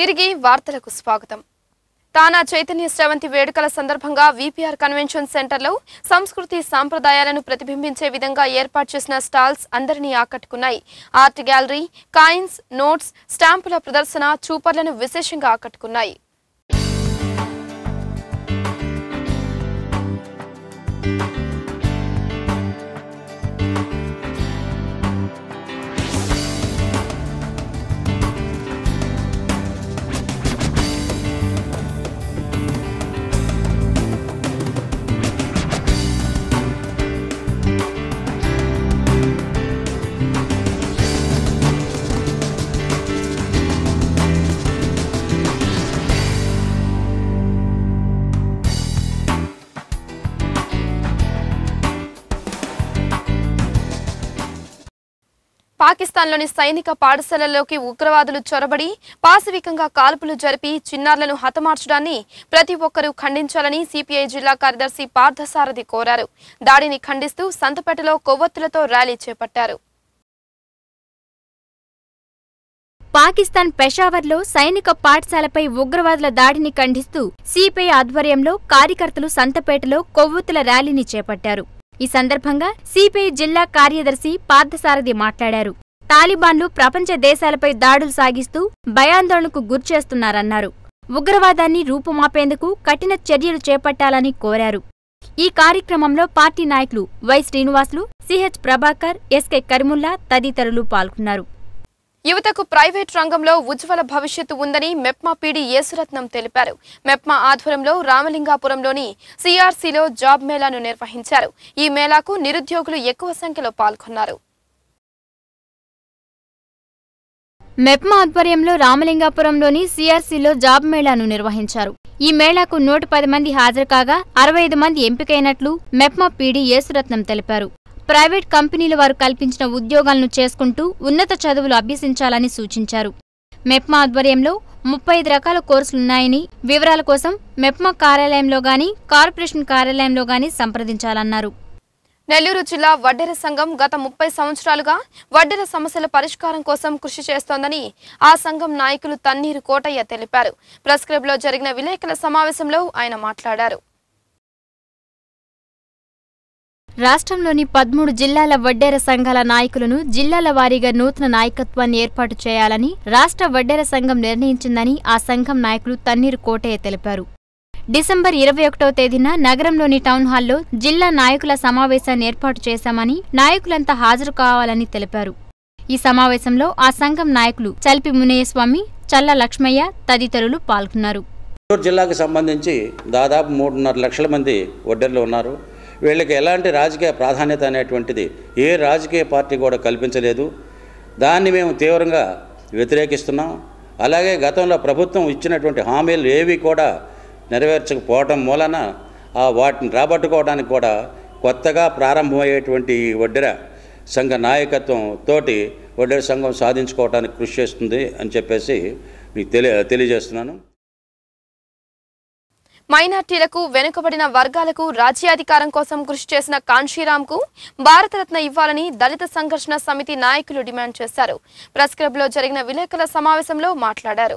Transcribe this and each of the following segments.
తిరిగి వార్తలకు స్వాగతం తానా చైతన్య శ్రవంతి వేడుకల సందర్భంగా విపిఆర్ కన్వెన్షన్ సెంటర్లో సంస్కృతి సాంప్రదాయాలను ప్రతిబింబించే విధంగా ఏర్పాటు చేసిన స్టాల్స్ అందరినీ ఆకట్టుకున్నాయి ఆర్ట్ గ్యాలరీ కాయిన్స్ నోట్స్ స్టాంపుల ప్రదర్శన చూపర్లను విశేషంగా ఆకట్టుకున్నాయి పాకిస్తాన్లోని సైనిక పాఠశాలల్లోకి ఉగ్రవాదులు చొరబడి పాశవికంగా కాల్పులు జరిపి చిన్నారులను హతమార్చడాన్ని ప్రతి ఒక్కరూ ఖండించాలని సిపిఐ జిల్లా కార్యదర్శి పార్థసారథి కోరారు దాడిని ఖండిస్తూ సంతపేటలో కొవ్వొత్తులతో ర్యాలీ చేపట్టారు పాకిస్తాన్ పెషావర్లో సైనిక పాఠశాలపై ఉగ్రవాదుల దాడిని ఖండిస్తూ సిపిఐ ఆధ్వర్యంలో కార్యకర్తలు సంతపేటలో కొవ్వొత్తుల ర్యాలీని చేపట్టారు ఈ సందర్భంగా సిపిఐ జిల్లా కార్యదర్శి పార్థసారథి మాట్లాడారు తాలిబాన్లు ప్రపంచ దేశాలపై దాడులు సాగిస్తూ భయాందోళనకు గురిచేస్తున్నారన్నారు ఉగ్రవాదాన్ని రూపుమాపేందుకు కఠిన చర్యలు చేపట్టాలని కోరారు ఈ కార్యక్రమంలో పార్టీ నాయకులు Y Srinivasulu CH Prabhakar SK Karimulla తదితరులు పాల్గొన్నారు యువతకు ప్రైవేట్ రంగంలో ఉజ్వల భవిష్యత్తు ఉందని మెప్మా పీడి యేసురత్నం తెలిపారు మెప్మా ఆధ్వర్యంలో రామలింగాపురంలోని సిఆర్సీలో జాబ్ మేళాను నిర్వహించారు ఈ మేళాకు నిరుద్యోగులు ఎక్కువ సంఖ్యలో పాల్గొన్నారు మెప్మా ఆధ్వర్యంలో రామలింగాపురంలోని సిఆర్సీలో జాబ్ మేళాను నిర్వహించారు ఈ మేళాకు నూట పది మంది హాజరు కాగా అరవై ఐదు మంది ఎంపికైనట్లు మెప్మా పీడీ యేసురత్నం తెలిపారు ప్రైవేట్ కంపెనీల వారు కల్పించిన ఉద్యోగాలను చేసుకుంటూ ఉన్నత చదువులు అభ్యసించాలని సూచించారు మెప్మా ఆధ్వర్యంలో ముప్పై ఐదు రకాల కోర్సులున్నాయని వివరాల కోసం మెప్మా కార్యాలయంలో గాని కార్పొరేషన్ కార్యాలయంలో గాని సంప్రదించాలన్నారు నెల్లూరు జిల్లా వడ్డెర సంఘం గత ముప్పై సంవత్సరాలుగా వడ్డెర సమస్యల పరిష్కారం కోసం కృషి చేస్తోందని ఆ సంఘం నాయకులు తన్నీరు కోటయ్య తెలిపారు ప్రెస్ క్లబ్లో జరిగిన విలేకరుల సమావేశంలో ఆయన మాట్లాడారు రాష్ట్రంలోని పదమూడు జిల్లాల వడ్డేర సంఘాల నాయకులను జిల్లాల వారీగా నూతన నాయకత్వాన్ని ఏర్పాటు చేయాలని రాష్ట్ర వడ్డేర సంఘం నిర్ణయించిందని ఆ సంఘం నాయకులు తన్నీరు కోటయ్య తెలిపారు డిసెంబర్ ఇరవై ఒకటవ తేదీన నగరంలోని టౌన్ హాల్లో జిల్లా నాయకుల సమావేశాన్ని ఏర్పాటు చేశామని నాయకులంతా హాజరు కావాలని తెలిపారు ఈ సమావేశంలో ఆ సంఘం నాయకులు చల్పి మునేయస్వామి చల్ల లక్ష్మయ్య తదితరులు పాల్గొన్నారు చిత్తూరు జిల్లాకు సంబంధించి దాదాపు మూడున్నర లక్షల మంది ఒడ్డర్లు ఉన్నారు వీళ్ళకి ఎలాంటి రాజకీయ ప్రాధాన్యత అనేటువంటిది ఏ రాజకీయ పార్టీ కూడా కల్పించలేదు దాన్ని మేము తీవ్రంగా వ్యతిరేకిస్తున్నాం అలాగే గతంలో ప్రభుత్వం ఇచ్చినటువంటి హామీలు ఏవి కూడా నెరవేర్చకపోవటం మూలన ఆ వాటిని రాబట్టుకోవడానికి కూడా కొత్తగా ప్రారంభమయ్యేటువంటి ఈ వడ్డెర సంఘ నాయకత్వం తోటి వడ్డెర సంఘం సాధించుకోవడానికి కృషి చేస్తుంది అని చెప్పేసి మీకు తెలియ తెలియజేస్తున్నాను మైనార్టీలకు వెనుకబడిన వర్గాలకు రాజ్యాధికారం కోసం కృషి చేసిన కాన్షీరాంకు భారతరత్న ఇవ్వాలని దళిత సంఘర్షణ సమితి నాయకులు డిమాండ్ చేశారు ప్రెస్ క్లబ్లో జరిగిన విలేకరుల సమావేశంలో మాట్లాడారు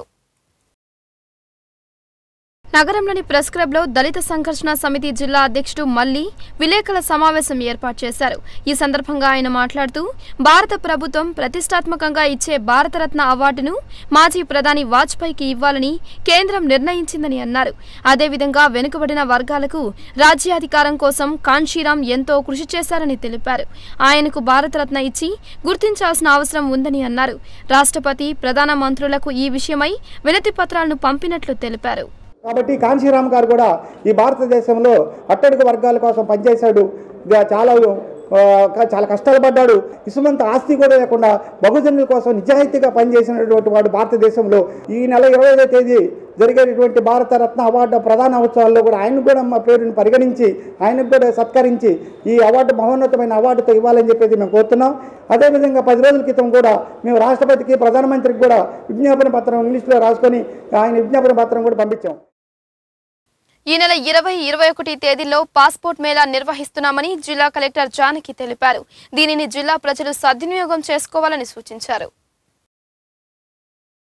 నగరంలోని ప్రెస్ క్లబ్లో దళిత సంఘర్షణ సమితి జిల్లా అధ్యక్షుడు మల్లి విలేకరుల సమావేశం ఏర్పాటు చేశారు ఈ సందర్భంగా ఆయన మాట్లాడుతూ భారత ప్రభుత్వం ప్రతిష్టాత్మకంగా ఇచ్చే భారతరత్న అవార్డును మాజీ ప్రధాని వాజ్పేయికి ఇవ్వాలని కేంద్రం నిర్ణయించిందని అన్నారు అదేవిధంగా వెనుకబడిన వర్గాలకు రాజ్యాధికారం కోసం కాన్షీరాం ఎంతో కృషి చేశారని తెలిపారు ఆయనకు భారతరత్న ఇచ్చి గుర్తించాల్సిన అవసరం ఉందని అన్నారు రాష్ట్రపతి ప్రధాన మంత్రులకు ఈ విషయమై వినతి పత్రాలను పంపినట్లు తెలిపారు కాబట్టి కాంశీరామ్ గారు కూడా ఈ భారతదేశంలో అట్టడుగు వర్గాల కోసం పనిచేశాడు గా- చాలా ఆ, క- చాలా కష్టాలు పడ్డాడు ఇసుమంత ఆస్తి కూడా లేకుండా బహుజనుల కోసం నిజాయితీగా పనిచేసినటువంటి వాడు భారతదేశంలో ఈ నెల ఇరవై ఐదో తేదీ జరిగేటటువంటి భారతరత్న అవార్డు ప్రధాన ఉత్సవాల్లో కూడా ఆయన కూడా మా పేరుని పరిగణించి ఆయనకు కూడా సత్కరించి ఈ అవార్డు మహోన్నతమైన అవార్డుతో ఇవ్వాలని చెప్పేసి మేము కోరుతున్నాం అదేవిధంగా పది రోజుల క్రితం కూడా మేము రాష్ట్రపతికి ప్రధానమంత్రికి కూడా విజ్ఞాపన పత్రం ఇంగ్లీష్లో రాసుకొని ఆయన విజ్ఞాపన పత్రం కూడా పంపించాం ఈ నెల ఇరవై ఇరవై ఒకటి తేదీల్లో పాస్పోర్ట్ మేళా నిర్వహిస్తున్నామని జిల్లా కలెక్టర్ జానకి తెలిపారు దీనిని జిల్లా ప్రజలు సద్వినియోగం చేసుకోవాలని సూచించారు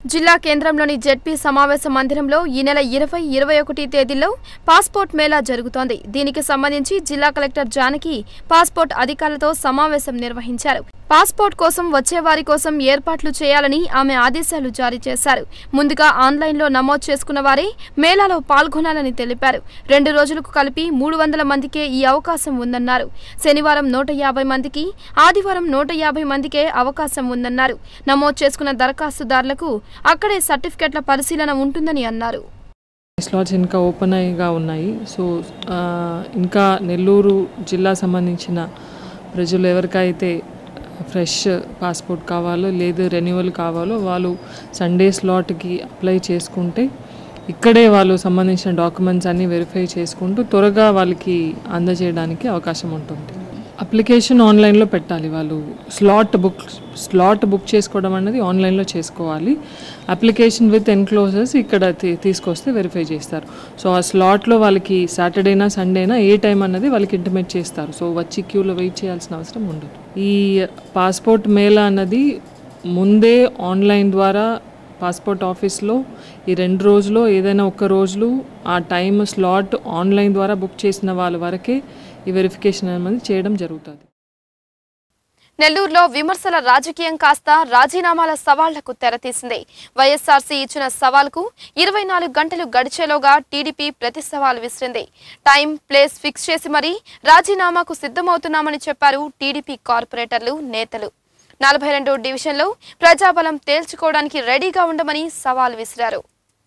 జిల్లా కేంద్రంలోని జెడ్పీ సమావేశ మందిరంలో ఈ నెల ఇరవై ఇరవై ఒకటి తేదీల్లో పాస్పోర్ట్ మేళా జరుగుతోంది దీనికి సంబంధించి జిల్లా కలెక్టర్ జానకి పాస్పోర్ట్ అధికారులతో సమావేశం నిర్వహించారు పాస్పోర్ట్ కోసం వచ్చే వారి కోసం ఏర్పాట్లు చేయాలని ఆమె ఆదేశాలు జారీ చేశారు ముందుగా ఆన్లైన్లో నమోదు చేసుకున్న వారే మేళాలో పాల్గొనాలని తెలిపారు రెండు రోజులకు కలిపి మూడు వందల మందికే ఈ అవకాశం ఉందన్నారు శనివారం నూట యాభై మందికి ఆదివారం నూట యాభై మందికే అవకాశం ఉందన్నారు నమోదు చేసుకున్న దరఖాస్తుదారులకు అక్కడే సర్టిఫికెట్ల పరిశీలన ఉంటుందని అన్నారు స్లాట్స్ ఇంకా ఓపెన్ అయ్యిగా ఉన్నాయి సో ఆ, ఇంకా నెల్లూరు జిల్లా సంబంధించిన ప్రజలు ఎవరికైతే ఫ్రెష్ పాస్పోర్ట్ కావాలో లేదు రెన్యువల్ కావాలో వాళ్ళు సండే స్లాట్కి అప్లై చేసుకుంటే ఇక్కడే వాళ్ళు సంబంధించిన డాక్యుమెంట్స్ అన్నీ వెరిఫై చేసుకుంటూ త్వరగా వాళ్ళకి అందజేయడానికి అవకాశం ఉంటుంది అప్లికేషన్ ఆన్లైన్లో పెట్టాలి వాళ్ళు స్లాట్ బుక్ స్లాట్ బుక్ చేసుకోవడం అనేది ఆన్లైన్లో చేసుకోవాలి అప్లికేషన్ విత్ ఎన్క్లోజర్స్ ఇక్కడ తీ- తీసుకొస్తే వెరిఫై చేస్తారు సో ఆ స్లాట్లో వాళ్ళకి సాటర్డేనా సండేనా ఏ టైం అన్నది వాళ్ళకి ఇంటిమేట్ చేస్తారు సో వచ్చి క్యూలో వెయిట్ చేయాల్సిన అవసరం ఉండదు ఈ పాస్పోర్ట్ మేళా అన్నది ముందే ఆన్లైన్ ద్వారా పాస్పోర్ట్ ఆఫీస్లో ఈ రెండు రోజులు ఏదైనా ఒక రోజులు ఆ టైం స్లాట్ ఆన్లైన్ ద్వారా బుక్ చేసిన వాళ్ళ వరకే ఈ వెరిఫికేషన్ అనేది చేయడం జరుగుతుంది నెల్లూరులో విమర్శల రాజకీయం కాస్త రాజీనామాల సవాళ్లకు తెరతీసింది వైఎస్ఆర్సీ ఇచ్చిన సవాల్కు ఇరవై నాలుగు గంటలు గడిచేలోగా టీడీపీ ప్రతి సవాల్ విసిరింది టైం ప్లేస్ ఫిక్స్ చేసి మరీ రాజీనామాకు సిద్ధమవుతున్నామని చెప్పారు టీడీపీ కార్పొరేటర్లు నేతలు నలభై రెండు డివిజన్లో ప్రజాబలం తేల్చుకోవడానికి రెడీగా ఉండమని సవాల్ విసిరారు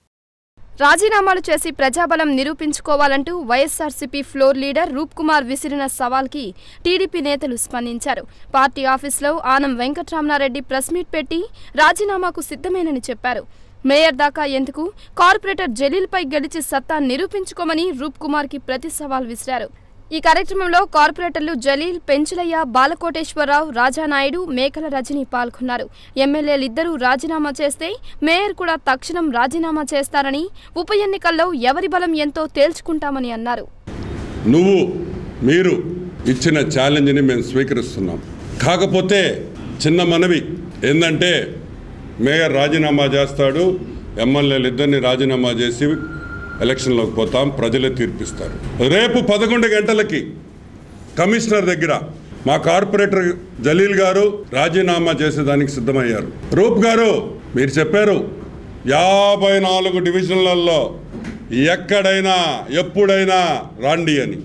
రాజీనామాలు చేసి ప్రజాబలం నిరూపించుకోవాలంటూ YSRCP floor leader Roop Kumar విసిరిన సవాల్కి టీడీపీ నేతలు స్పందించారు పార్టీ ఆఫీసులో ఆనం వెంకట్రామనారెడ్డి ప్రెస్ మీట్ పెట్టి రాజీనామాకు సిద్ధమేనని చెప్పారు మేయర్ దాకా ఎందుకు కార్పొరేటర్ జలీల్పై గెలిచి సత్తా నిరూపించుకోమని రూప్ కుమార్కి ప్రతి సవాల్ విసిరారు ఈ కార్యక్రమంలో కార్పొరేటర్లు జలీల్ పెంచులయ్య బాలకోటేశ్వరరావు రాజానాయుడు మేకల రజని పాల్గొన్నారు ఎమ్మెల్యేలిద్దరూ రాజీనామా చేస్తే మేయర్ కూడా తక్షణం రాజీనామా చేస్తారని ఉప ఎన్నికల్లో ఎవరి బలం ఎంతో తేల్చుకుంటామని అన్నారు నువ్వు మీరు ఇచ్చిన ఛాలెంజ్ని మేము స్వీకరిస్తున్నాం కాకపోతే చిన్న మనవి ఏంటంటే మేయర్ రాజీనామా చేస్తాడు ఎమ్మెల్యేలు ఇద్దరిని రాజీనామా చేసి ఎలక్షన్లోకి పోతాం ప్రజలే తీర్పిస్తారు రేపు పదకొండు గంటలకి కమిషనర్ దగ్గర మా కార్పొరేటర్ జలీల్ గారు రాజీనామా చేసేదానికి సిద్ధమయ్యారు రూప్ గారు మీరు చెప్పారు యాభై నాలుగు డివిజన్లలో ఎక్కడైనా ఎప్పుడైనా రాండి అని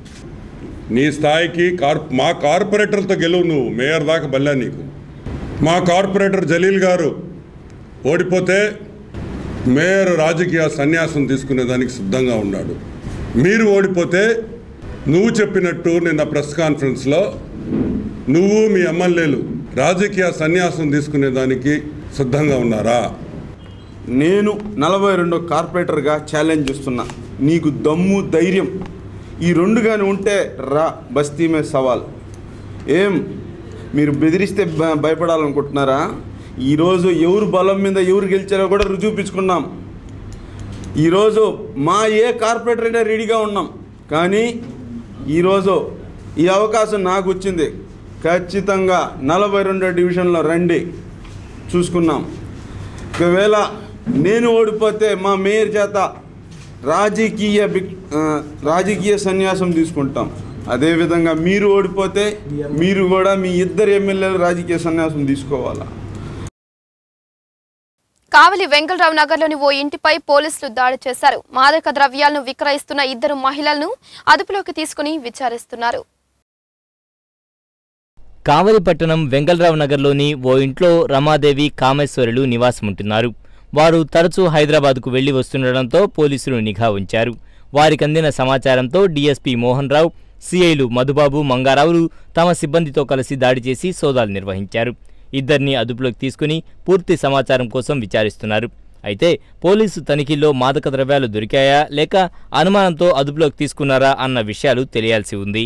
నీ స్థాయికి కార్ మా కార్పొరేటర్తో గెలువు నువ్వు మేయర్ దాకా బల్లా నీకు మా కార్పొరేటర్ జలీల్ గారు ఓడిపోతే మేయర్ రాజకీయ సన్యాసం తీసుకునే దానికి సిద్ధంగా ఉన్నాడు మీరు ఓడిపోతే నువ్వు చెప్పినట్టు నిన్న ప్రెస్ కాన్ఫరెన్స్లో నువ్వు మీ ఎమ్మెల్యేలు రాజకీయ సన్యాసం తీసుకునే దానికి సిద్ధంగా ఉన్నారా నేను నలభై రెండో కార్పొరేటర్గా ఛాలెంజ్ చేస్తున్నా నీకు దమ్ము ధైర్యం ఈ రెండు కానీ ఉంటే రా బస్తీ మే సవాల్ ఏం మీరు బెదిరిస్తే భ- భయపడాలనుకుంటున్నారా ఈరోజు ఎవరు బలం మీద ఎవరు గెలిచారో కూడా రుజువుపించుకున్నాం ఈరోజు మా ఏ కార్పొరేటర్ అయినా రెడీగా ఉన్నాం కానీ ఈరోజు ఈ అవకాశం నాకు వచ్చింది ఖచ్చితంగా నలభై రెండో డివిజన్లో రండి చూసుకున్నాం ఒకవేళ నేను ఓడిపోతే మా మేయర్ చేత రాజకీయ బిక్- ఆ, రాజకీయ సన్యాసం తీసుకుంటాం అదేవిధంగా మీరు ఓడిపోతే మీరు కూడా మీ ఇద్దరు ఎమ్మెల్యేలు రాజకీయ సన్యాసం తీసుకోవాలా కావలి వెంకటరావు నగర్లోని ఓ ఇంటిపై పోలీసులు దాడి చేశారు మాదక ద్రవ్యాలను విక్రయిస్తున్న ఇద్దరు మహిళలను అదుపులోకి తీసుకుని విచారిస్తున్నారు కావలి పట్టణం వెంగళరావు నగర్లోని ఓ ఇంట్లో రమాదేవి కామేశ్వరులు నివాసముంటున్నారు వారు తరచూ హైదరాబాద్కు వెళ్లి వస్తుండటంతో పోలీసులు నిఘా ఉంచారు వారికి అందిన సమాచారంతో డీఎస్పీ మోహన్ రావు సీఐలు మధుబాబు మంగారావులు తమ సిబ్బందితో కలిసి దాడి చేసి సోదాలు నిర్వహించారు ఇద్దరిని అదుపులోకి తీసుకుని పూర్తి సమాచారం కోసం విచారిస్తున్నారు అయితే పోలీసు తనిఖీల్లో మాదక ద్రవ్యాలు దొరికాయా లేక అనుమానంతో అదుపులోకి తీసుకున్నారా అన్న విషయాలు తెలియాల్సి ఉంది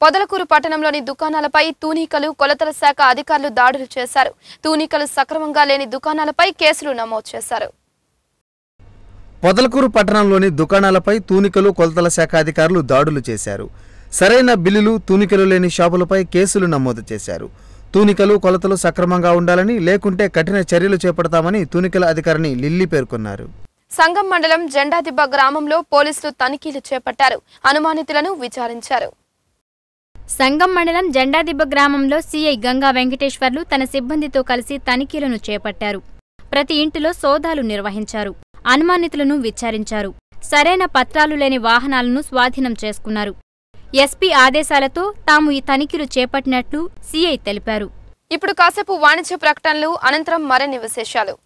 పొదలకూరు పట్టణంలోని దుకాణాలపై తూనికలు కొలతల శాఖ అధికారులు దాడులు చేశారు తూనికలు సక్రమంగా లేని దుకాణాలపై కేసులు నమోదు చేశారు పొదలకూరు పట్టణంలోని దుకాణాలపై తూనికలు కొలతల శాఖ అధికారులు దాడులు చేశారు సరైన బిల్లులు తూనికలు లేని షాపులపై కేసులు నమోదు చేశారు తూనికలు కొలతలు సక్రమంగా ఉండాలని లేకుంటే కఠిన చర్యలు చేపడతామని తూనికల అధికారిని లిల్లీ పేర్కొన్నారు సంగం మండలం జెండాదిబ్బ గ్రామంలో పోలీసులు తనిఖీలు చేపట్టారు అనుమానితులను విచారించారు సంగం మండలం జెండాదిబ్బ గ్రామంలో సీఐ గంగా వెంకటేశ్వర్లు తన సిబ్బందితో కలిసి తనిఖీలను చేపట్టారు ప్రతి ఇంటిలో సోదాలు నిర్వహించారు అనుమానితులను విచారించారు సరైన పత్రాలు లేని వాహనాలను స్వాధీనం చేసుకున్నారు ఎస్పీ ఆదేశాలతో తాము ఈ తనిఖీలు చేపట్టినట్లు సీఐ తెలిపారు ఇప్పుడు కాసేపు వాణిజ్య ప్రకటనలు అనంతరం మరిన్ని విశేషాలు